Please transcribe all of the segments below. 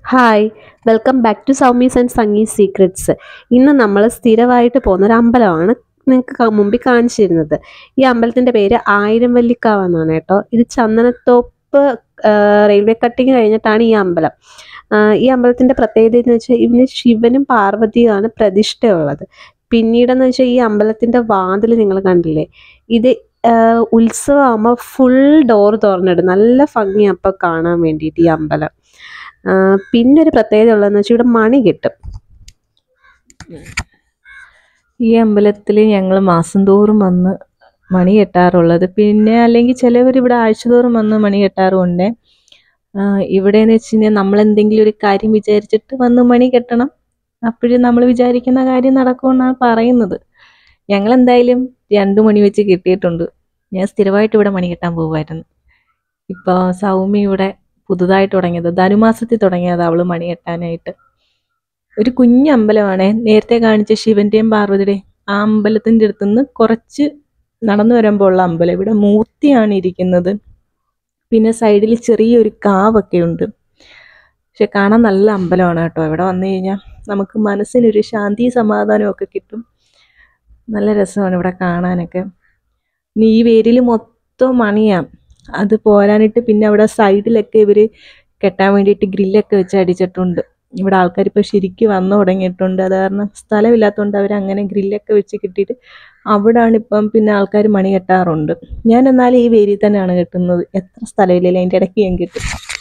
Hi welcome back to Soumis and Sangeeth secrets ഇന്ന് നമ്മൾ സ്ഥിരമായിട്ട് പോകുന്ന ഒരു അമ്പലമാണ് നിങ്ങൾക്ക് മുമ്പിൽ കാണിച്ചിരുന്നത് ഈ അമ്പലത്തിൻ്റെ പേര് ആയിരം വല്ലിക്കാവ് എന്നാണ് കേട്ടോ ഇത് ചന്ദനത്തോപ്പ് ആ, റെയിൽവേ കട്ടിങ് കഴിഞ്ഞിട്ടാണ് ഈ അമ്പലം ആ, ഈ അമ്പലത്തിൻ്റെ പ്രത്യേകത എന്ന് വെച്ചാൽ ഇതിന് ശിവനും പാർവതിയുമാണ് പ്രതിഷ്ഠയുള്ളത് പിന്നീടെന്ന് വെച്ചാൽ ഈ അമ്പലത്തിൻ്റെ വാതിൽ നിങ്ങൾ കണ്ടില്ലേ ഇത് ഉത്സവമാകുമ്പോൾ ഫുൾ ഡോർ തുറന്നിടും നല്ല ഭംഗിയാണ് അപ്പോൾ കാണാൻ വേണ്ടിയിട്ട് ഈ അമ്പലം ആ, പിന്നെ ഒരു പ്രത്യേകത ഉള്ളതെന്ന് വെച്ചാൽ ഇവിടെ മണി കിട്ടും ഈ അമ്പലത്തിൽ ഞങ്ങൾ മാസം തോറും വന്ന് മണി കെട്ടാറുള്ളത് പിന്നെ അല്ലെങ്കിൽ ചിലവർ ഇവിടെ ആഴ്ചതോറും വന്ന് മണി കെട്ടാറുമുണ്ട് ഇവിടെ എന്ന് വെച്ച് കഴിഞ്ഞാൽ നമ്മൾ എന്തെങ്കിലും ഒരു കാര്യം വിചാരിച്ചിട്ട് വന്ന് മണി കെട്ടണം അപ്പോഴും നമ്മൾ വിചാരിക്കുന്ന കാര്യം നടക്കുമെന്നാണ് പറയുന്നത് ഞങ്ങൾ എന്തായാലും രണ്ടു മണി വെച്ച് കിട്ടിയിട്ടുണ്ട് ഞാൻ സ്ഥിരമായിട്ട് ഇവിടെ മണി കെട്ടാൻ പോകുമായിരുന്നു ഇപ്പോൾ സൗമ്യ ഇവിടെ പുതുതായിട്ട് തുടങ്ങിയത് ധനുമാസത്തിൽ തുടങ്ങിയത് അവള് മണി കെട്ടാനായിട്ട് ഒരു കുഞ്ഞ് അമ്പലമാണ് നേരത്തെ കാണിച്ച ശിവന്റെയും പാർവതിയുടെയും ആ അമ്പലത്തിന്റെ അടുത്തുനിന്ന് കുറച്ച് നടന്നു വരുമ്പോൾ ഉള്ള അമ്പലം ഇവിടെ മൂർത്തിയാണ് ഇരിക്കുന്നത് പിന്നെ സൈഡിൽ ചെറിയൊരു കാവൊക്കെ ഉണ്ട് പക്ഷെ കാണാൻ നല്ല അമ്പലമാണ് കേട്ടോ ഇവിടെ വന്നു കഴിഞ്ഞാൽ നമുക്ക് മനസ്സിനൊരു ശാന്തി സമാധാനവും ഒക്കെ കിട്ടും നല്ല രസമാണ് ഇവിടെ കാണാനൊക്കെ ഇനി ഈ വേരിൽ മൊത്തം മണിയാം അത് പോരാനിട്ട് പിന്നെ അവിടെ സൈഡിലൊക്കെ ഇവർ കെട്ടാൻ വേണ്ടിയിട്ട് ഗ്രില്ലൊക്കെ വെച്ച് അടിച്ചിട്ടുണ്ട് ഇവിടെ ആൾക്കാർ ഇപ്പോൾ ശരിക്കും വന്നു തുടങ്ങിയിട്ടുണ്ട് അത് കാരണം സ്ഥലമില്ലാത്തതുകൊണ്ട് അവർ അങ്ങനെ ഗ്രില്ലൊക്കെ വെച്ച് കിട്ടിയിട്ട് അവിടാണ് ഇപ്പം പിന്നെ ആൾക്കാർ മണി കെട്ടാറുണ്ട് ഞാൻ എന്നാലും ഈ വേരിയിൽ തന്നെയാണ് കെട്ടുന്നത് എത്ര സ്ഥലമില്ലല്ലോ അതിൻ്റെ ഇടയ്ക്ക് ഞാൻ കിട്ടും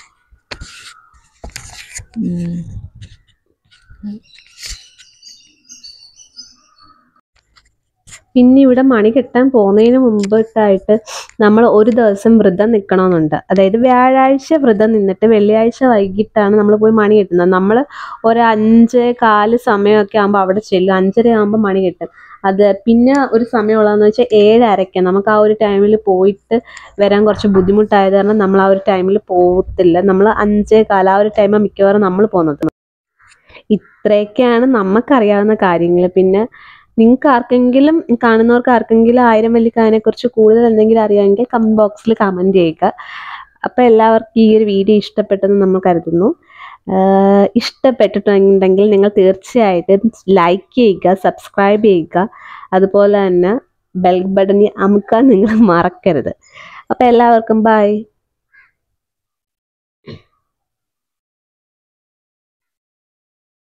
ഉം. പിന്നെ ഇവിടെ മണി കെട്ടാൻ പോകുന്നതിന് മുമ്പിട്ടായിട്ട് നമ്മൾ ഒരു ദിവസം വ്രതം നിൽക്കണമെന്നുണ്ട് അതായത് വ്യാഴാഴ്ച വ്രതം നിന്നിട്ട് വെള്ളിയാഴ്ച വൈകിട്ടാണ് നമ്മൾ പോയി മണി കെട്ടുന്നത് നമ്മൾ ഒരു അഞ്ച് കാല് സമയമൊക്കെ ആകുമ്പോൾ അവിടെ ചെല്ലും അഞ്ചര ആകുമ്പോൾ മണി കെട്ടും അത് പിന്നെ ഒരു സമയമുള്ളതെന്ന് വെച്ചാൽ ഏഴരയ്ക്ക് നമുക്ക് ആ ഒരു ടൈമിൽ പോയിട്ട് വരാൻ കുറച്ച് ബുദ്ധിമുട്ടായത് കാരണം നമ്മൾ ആ ഒരു ടൈമിൽ പോകത്തില്ല നമ്മൾ അഞ്ചേ കാല ആ ഒരു ടൈമാണ് മിക്കവാറും നമ്മൾ പോകുന്നത് ഇത്രയൊക്കെയാണ് നമുക്കറിയാവുന്ന കാര്യങ്ങൾ പിന്നെ നിങ്ങൾക്ക് ആർക്കെങ്കിലും കാണുന്നവർക്ക് ആർക്കെങ്കിലും ആയിരം വല്ലിക്കാനെ കുറിച്ച് കൂടുതൽ എന്തെങ്കിലും അറിയാമെങ്കിൽ കമന്റ് ബോക്സിൽ കമന്റ് ചെയ്യുക അപ്പോൾ എല്ലാവർക്കും ഈ ഒരു വീഡിയോ ഇഷ്ടപ്പെട്ടെന്ന് നമ്മൾ കരുതുന്നു ആഹ് ഇഷ്ടപ്പെട്ടിട്ടുണ്ടെങ്കിൽ നിങ്ങൾ തീർച്ചയായിട്ടും ലൈക്ക് ചെയ്യുക സബ്സ്ക്രൈബ് ചെയ്യുക അതുപോലെ തന്നെ ബെൽ ബട്ടണിൽ അമുക്കാൻ നിങ്ങൾ മറക്കരുത് അപ്പോൾ എല്ലാവർക്കും ബൈ